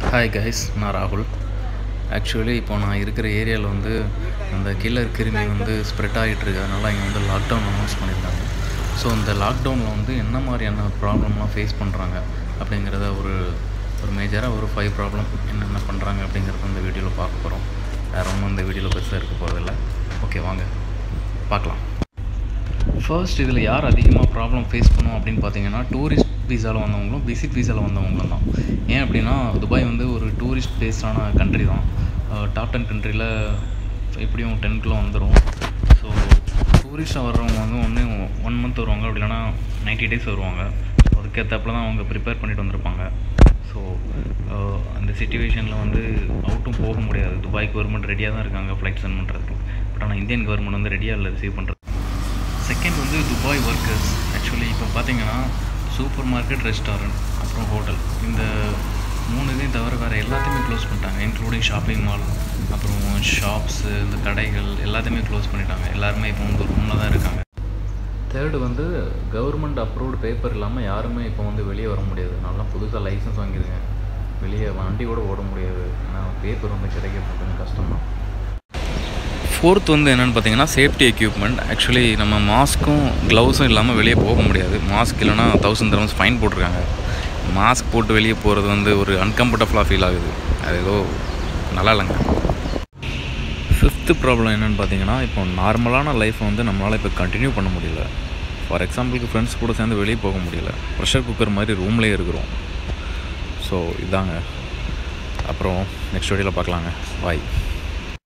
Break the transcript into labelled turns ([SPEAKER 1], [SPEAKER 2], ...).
[SPEAKER 1] hi guys நான் ராகுல் actually இப்போ நான் இருக்கிற ஏரியாவில் வந்து அந்த கில்லர் கிருமி வந்து ஸ்ப்ரெட் ஆகிட்டு இருக்கு அதனால் இங்கே வந்து லாக்டவுன் அனௌன்ஸ் பண்ணியிருக்காங்க ஸோ இந்த லாக்டவுனில் வந்து என்ன மாதிரியான ப்ராப்ளம்லாம் ஃபேஸ் பண்ணுறாங்க அப்படிங்கிறத ஒரு ஒரு மேஜராக ஒரு ஃபைவ் ப்ராப்ளம் என்னென்ன பண்ணுறாங்க அப்படிங்கிறத இந்த வீடியோவில் பார்க்க போகிறோம் வேறு ஒன்றும் இந்த வீடியோவில் பெருசாக இருக்க போகிறதில்ல ஓகே வாங்க பார்க்கலாம் ஃபர்ஸ்ட் இதில் யார் அதிகமாக ப்ராப்ளம் ஃபேஸ் பண்ணும் அப்படின்னு பார்த்தீங்கன்னா டூரிஸ்ட் வீசாவில் வந்தவங்களும் விசிட் வீசாவில் வந்தவங்களும் தான் ஏன் அப்படின்னா துபாய் வந்து ஒரு டூரிஸ்ட் பேஸ்டான கண்ட்ரி தான் டாப் டென் கண்ட்ரியில் எப்படியும் டென்க்குள்ளே வந்துடும் ஸோ டூரிஸ்ட்டாக வர்றவங்க வந்து ஒன்று ஒன் மந்த் வருவாங்க அப்படி இல்லைனா நைன்ட்டி டேஸ் வருவாங்க அதுக்கேற்றப்பில் தான் அவங்க ப்ரிப்பேர் பண்ணிட்டு வந்திருப்பாங்க ஸோ அந்த சுச்சுவேஷனில் வந்து அவுட்டும் போக முடியாது துபாய் கவர்மெண்ட் ரெடியாக தான் இருக்காங்க ஃப்ளைட் சென்ட் பண்ணுறதுக்கு பட் ஆனால் இந்தியன் கவர்மெண்ட் வந்து ரெடியாக இல்லை ரிசீவ் பண்ணுறது செகண்ட் வந்து துபாய் ஒர்க்கர்ஸ் ஆக்சுவலி இப்போ பார்த்தீங்கன்னா சூப்பர் மார்க்கெட் ரெஸ்டாரண்ட் அப்புறம் ஹோட்டல் இந்த மூணு இதையும் தவிர வேறு எல்லாத்தையுமே க்ளோஸ் பண்ணிட்டாங்க இன்க்ளூடிங் ஷாப்பிங் மால் அப்புறம் ஷாப்ஸு இந்த கடைகள் எல்லாத்தையுமே க்ளோஸ் பண்ணிட்டாங்க எல்லாருமே இப்போ வந்து ரூமில் தான் இருக்காங்க தேர்டு வந்து கவர்மெண்ட் அப்ரூவ்டு பேப்பர் இல்லாமல் யாருமே இப்போ வந்து வெளியே வர முடியாது நல்லா புதுசாக லைசன்ஸ் வாங்கிருங்க வெளியே வண்டி கூட ஓட முடியாது ஏன்னா பேப்பர் வந்து கிடைக்கிறது கொஞ்சம் கஷ்டம் தான் ஃபோர்த் வந்து என்னென்னு பார்த்தீங்கன்னா சேஃப்டி எக்யூப்மெண்ட் ஆக்சுவலி நம்ம மாஸ்க்கும் க்ளவுஸும் இல்லாமல் வெளியே போக முடியாது மாஸ்க் இல்லைனா தௌசண்ட் தரம்ஸ் ஃபைன் போட்டிருக்காங்க மாஸ்க் போட்டு வெளியே போகிறது வந்து ஒரு அன்கம்ஃபர்டபுளாக ஃபீல் ஆகுது அது ஏதோ நல்லா இல்லைங்க ஃபிஃப்த்து ப்ராப்ளம் என்னென்னு பார்த்தீங்கன்னா இப்போ நார்மலான லைஃப்பை வந்து நம்மளால் இப்போ கண்டினியூ பண்ண முடியல ஃபார் எக்ஸாம்பிளுக்கு ஃப்ரெண்ட்ஸ் கூட சேர்ந்து வெளியே போக முடியல ப்ரெஷர் குக்கர் மாதிரி ரூம்லேயே இருக்கிறோம் ஸோ இதாங்க அப்புறம் நெக்ஸ்ட் வீடியோவில் பார்க்கலாங்க பாய்